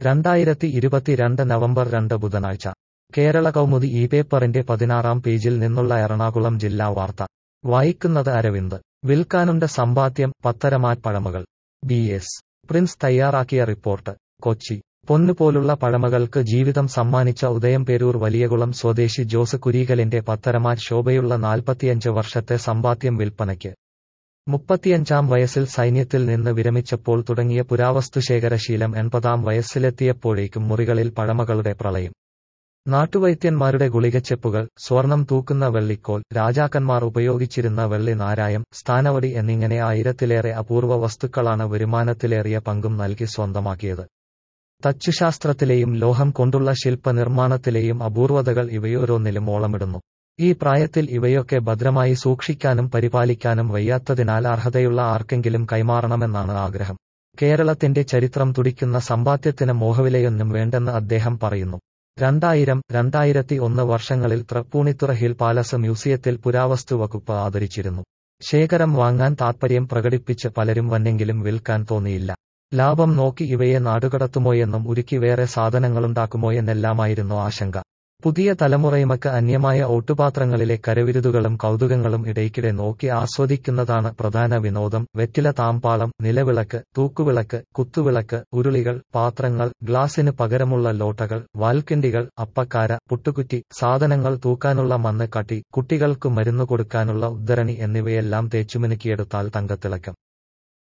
രണ്ടായിരത്തി ഇരുപത്തിരണ്ട് നവംബർ രണ്ട് ബുധനാഴ്ച കേരള കൗമുദി ഈ പേപ്പറിന്റെ പതിനാറാം പേജിൽ നിന്നുള്ള എറണാകുളം ജില്ലാ വാർത്ത വായിക്കുന്നത് അരവിന്ദ് വിൽക്കാനുണ്ട് സമ്പാദ്യം പത്തരമാറ്റ് പഴമകൾ ബി എസ് പ്രിൻസ് തയ്യാറാക്കിയ റിപ്പോർട്ട് കൊച്ചി പൊന്നുപോലുള്ള പഴമകൾക്ക് ജീവിതം സമ്മാനിച്ച ഉദയംപേരൂർ വലിയകുളം സ്വദേശി ജോസ് കുരീകലിന്റെ പത്തരമാറ്റ് ശോഭയുള്ള നാൽപ്പത്തിയഞ്ച് വർഷത്തെ സമ്പാദ്യം വിൽപ്പനയ്ക്ക് മുപ്പത്തിയഞ്ചാം വയസ്സിൽ സൈന്യത്തിൽ നിന്ന് വിരമിച്ചപ്പോൾ തുടങ്ങിയ പുരാവസ്തുശേഖരശീലം എൺപതാം വയസ്സിലെത്തിയപ്പോഴേക്കും മുറികളിൽ പഴമകളുടെ പ്രളയം നാട്ടുവൈദ്യന്മാരുടെ ഗുളികച്ചെപ്പുകൾ സ്വർണം തൂക്കുന്ന വെള്ളിക്കോൽ രാജാക്കന്മാർ ഉപയോഗിച്ചിരുന്ന വെള്ളി നാരായം സ്ഥാനവടി എന്നിങ്ങനെ ആയിരത്തിലേറെ അപൂർവ വസ്തുക്കളാണ് വരുമാനത്തിലേറിയ പങ്കും നൽകി സ്വന്തമാക്കിയത് തച്ചുശാസ്ത്രത്തിലെയും ലോഹം കൊണ്ടുള്ള ശില്പനിർമ്മാണത്തിലെയും അപൂർവതകൾ ഇവയോരോന്നിലും ഓളമിടുന്നു ഈ പ്രായത്തിൽ ഇവയൊക്കെ ഭദ്രമായി സൂക്ഷിക്കാനും പരിപാലിക്കാനും വയ്യാത്തതിനാൽ അർഹതയുള്ള ആർക്കെങ്കിലും കൈമാറണമെന്നാണ് ആഗ്രഹം കേരളത്തിന്റെ ചരിത്രം തുടിക്കുന്ന സമ്പാദ്യത്തിന് മോഹവിലയൊന്നും വേണ്ടെന്ന് അദ്ദേഹം പറയുന്നു രണ്ടായിരം രണ്ടായിരത്തി ഒന്ന് വർഷങ്ങളിൽ തൃപ്പൂണിത്തുറ ഹിൽ പാലസ് മ്യൂസിയത്തിൽ പുരാവസ്തു വകുപ്പ് ആദരിച്ചിരുന്നു ശേഖരം വാങ്ങാൻ താൽപര്യം പ്രകടിപ്പിച്ച് പലരും വന്നെങ്കിലും വിൽക്കാൻ തോന്നിയില്ല ലാഭം നോക്കി ഇവയെ നാടുകടത്തുമോയെന്നും ഉരുക്കി വേറെ സാധനങ്ങളുണ്ടാക്കുമോയെന്നെല്ലാമായിരുന്നു ആശങ്ക പുതിയ തലമുറയുമക്ക് അന്യമായ ഓട്ടുപാത്രങ്ങളിലെ കരവിരുതുകളും കൗതുകങ്ങളും ഇടയ്ക്കിടെ നോക്കി ആസ്വദിക്കുന്നതാണ് പ്രധാന വിനോദം വെറ്റില താമ്പാളം നിലവിളക്ക് തൂക്കുവിളക്ക് കുത്തുവിളക്ക് ഉരുളികൾ പാത്രങ്ങൾ ഗ്ലാസിന് പകരമുള്ള ലോട്ടകൾ വാൽക്കിണ്ടികൾ അപ്പക്കാര പുട്ടുകുറ്റി സാധനങ്ങൾ തൂക്കാനുള്ള മണ്ണ് കട്ടി കുട്ടികൾക്കു മരുന്നു കൊടുക്കാനുള്ള ഉദ്ധരണി എന്നിവയെല്ലാം തേച്ചുമിനുക്കിയെടുത്താൽ തങ്കത്തിളക്കം